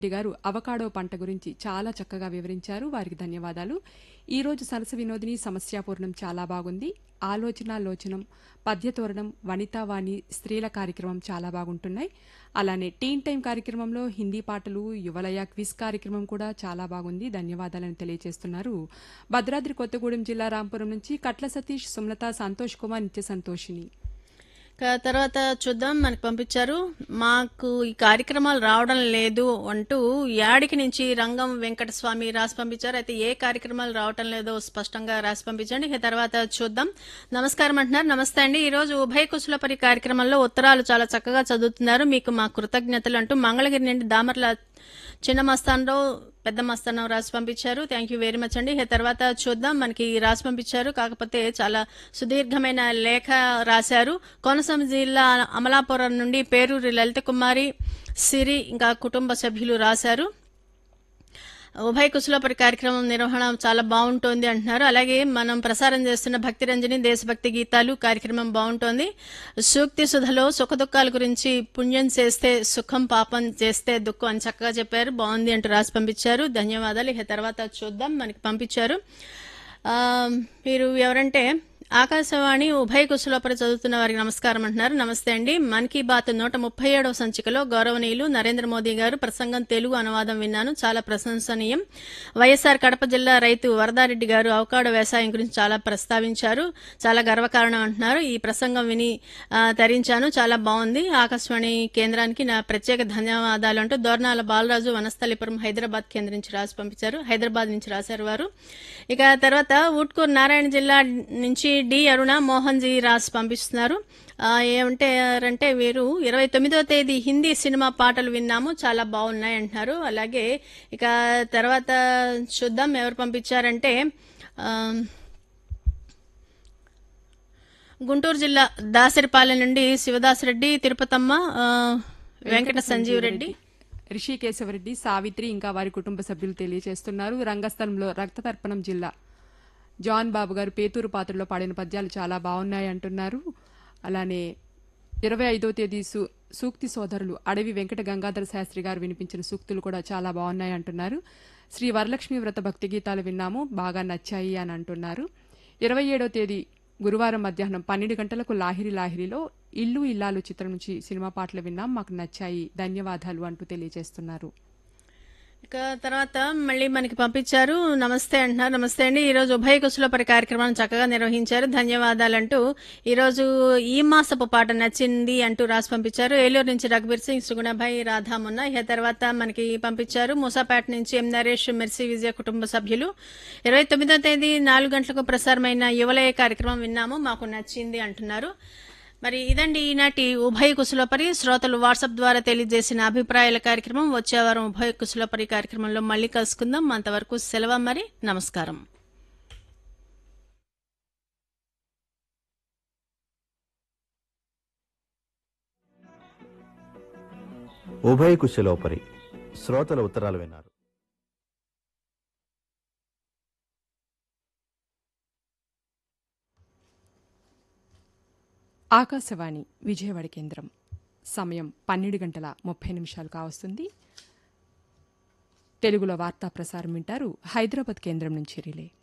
రెడ్డి గారు అవకాడో పంట గురించి చాలా చక్కగా వివరించారు వారికి ధన్యవాదాలు ఈ రోజు సరస వినోదిని సమస్యాపూర్ణం చాలా బాగుంది ఆలోచన లోచనం పద్యతోరణం వనితావాణి స్త్రీల కార్యక్రమం చాలా బాగుంటున్నాయి అలానే టీన్ టైం కార్యక్రమంలో హిందీ పాటలు యువలయ క్విజ్ కార్యక్రమం కూడా చాలా బాగుంది ధన్యవాదాలని తెలియజేస్తున్నారు భద్రాద్రి కొత్తగూడెం జిల్లా రాంపురం నుంచి కట్ల సతీష్ సుమలత సంతోష్ కుమార్ నిత్య సంతోషిని ఇక తర్వాత చూద్దాం మనకు పంపించారు మాకు ఈ కార్యక్రమాలు రావడం లేదు అంటూ యాడికి నుంచి రంగం వెంకటస్వామి రాసి పంపించారు అయితే ఏ కార్యక్రమాలు రావటం లేదో స్పష్టంగా రాసి పంపించండి ఇక తర్వాత చూద్దాం నమస్కారం అంటున్నారు నమస్తే అండి ఈ రోజు ఉభయ కుశలపరి కార్యక్రమంలో ఉత్తరాలు చాలా చక్కగా చదువుతున్నారు మీకు మా కృతజ్ఞతలు అంటూ మంగళగిరి నుండి దామర్ల చిన్న మస్తాన్రావు పెద్ద మస్తాన్రావు రాసి పంపించారు థ్యాంక్ యూ వెరీ మచ్ అండి ఇక తర్వాత చూద్దాం మనకి రాసి పంపించారు కాకపోతే చాలా సుదీర్ఘమైన లేఖ రాశారు కోనసీమ జిల్లా అమలాపురం నుండి పేరూరి లలిత కుమారి సిరి ఇంకా కుటుంబ సభ్యులు రాశారు ఉభయ కుశలపరి కార్యక్రమం నిర్వహణ చాలా బాగుంటోంది అంటున్నారు అలాగే మనం ప్రసారం చేస్తున్న భక్తి రంజని దేశభక్తి గీతాలు కార్యక్రమం బాగుంటోంది సూక్తి సుధలో సుఖ దుఃఖాల గురించి పుణ్యం చేస్తే సుఖం పాపం చేస్తే దుఃఖం అని చక్కగా చెప్పారు బాగుంది అంటూ రాసి పంపించారు ధన్యవాదాలు ఇక తర్వాత చూద్దాం మనకి పంపించారు ఆ, మీరు ఎవరంటే ఆకాశవాణి ఉభయ కుశలోపరి చదువుతున్న వారికి నమస్కారం అంటున్నారు నమస్తే అండి మన్ కీ బాత్ నూట ముప్పై ఏడవ సంచికలో గౌరవనీయులు నరేంద్ర మోదీ గారు ప్రసంగం తెలుగు అనువాదం విన్నాను చాలా ప్రశంసనీయం వైఎస్ఆర్ కడప జిల్లా రైతు వరదారెడ్డి గారు అవకాడో వ్యవసాయం గురించి చాలా ప్రస్తావించారు చాలా గర్వకారణం అంటున్నారు ఈ ప్రసంగం విని ఆ, తరించాను చాలా బాగుంది ఆకాశవాణి కేంద్రానికి నా ప్రత్యేక ధన్యవాదాలు అంటూ దోర్నాల బాలరాజు వనస్థలిపురం హైదరాబాద్ కేంద్రం నుంచి రాసి పంపించారు హైదరాబాద్ నుంచి రాశారు వారు ఇక తర్వాత ఊట్కూరు నారాయణ జిల్లా నుంచి డి అరుణ మోహన్ జీ రాసి పంపిస్తున్నారు ఆ, ఏమంటారంటే వీరు ఇరవై తొమ్మిదో తేదీ హిందీ సినిమా పాటలు విన్నాము చాలా బాగున్నాయి అంటున్నారు అలాగే ఇక తర్వాత చూద్దాం ఎవరు పంపించారంటే ఆ, గుంటూరు జిల్లా దాసరిపాలెం నుండి శివదాసరెడ్డి తిరుపతమ్మ ఆ, వెంకట సంజీవ్ రెడ్డి రిషికేశవరెడ్డి సావిత్రి ఇంకా వారి కుటుంబ సభ్యులు తెలియజేస్తున్నారు రంగస్థలంలో రక్తతర్పణం జిల్లా జాన్ బాబు గారు పేతూరు పాత్రలో పాడిన పద్యాలు చాలా బాగున్నాయి అంటున్నారు అలానే ఇరవై ఐదో తేదీ సు సూక్తి సోదరులు అడవి వెంకట గంగాధర శాస్త్రి గారు వినిపించిన సూక్తులు కూడా చాలా బాగున్నాయి అంటున్నారు శ్రీ వరలక్ష్మి వ్రత భక్తి గీతాలు విన్నాము బాగా నచ్చాయి అని అంటున్నారు ఇరవై ఏడో తేదీ గురువారం మధ్యాహ్నం పన్నెండు గంటలకు లాహిరి లాహిరిలో ఇల్లు ఇల్లాలు చిత్రం నుంచి సినిమా పాటలు విన్నాం మాకు నచ్చాయి ధన్యవాదాలు అంటూ తెలియజేస్తున్నారు ఇక తర్వాత మళ్ళీ మనకి పంపించారు నమస్తే అంటున్నారు నమస్తే అండి ఈరోజు ఉభయ కుశలపరి కార్యక్రమాన్ని చక్కగా నిర్వహించారు ధన్యవాదాలంటూ ఈరోజు ఈ మాసపు పాట నచ్చింది అంటూ రాసి పంపించారు ఏలూరు నుంచి రఘుబీర్ సింగ్ సుగుణభాయ్ రాధామున్న ఇక తర్వాత మనకి పంపించారు మూసాపేట నుంచి ఎం నరేష్ మెర్సీ విజయ కుటుంబ సభ్యులు ఇరవై తొమ్మిదో తేదీ నాలుగు గంటలకు ప్రసారమైన యువలయ కార్యక్రమం విన్నాము మాకు నచ్చింది అంటున్నారు మరి ఇదండి ఈనాటి ఉభయ కుశలపరి శ్రోతలు వాట్సాప్ ద్వారా తెలియజేసిన అభిప్రాయాల కార్యక్రమం వచ్చే వారం ఉభయ కుశలపరి కార్యక్రమంలో మళ్ళీ కలుసుకుందాం అంతవరకు సెలవు మరి నమస్కారం ఉభయ కుశలోపరి శ్రోతల ఉత్తరాలు విన్నారు ఆకాశవాణి విజయవాడ కేంద్రం సమయం పన్నెండు గంటల ముప్పై నిమిషాలు కావస్తుంది తెలుగులో వార్తా ప్రసారం వింటారు హైదరాబాద్ కేంద్రం నుంచి రిలే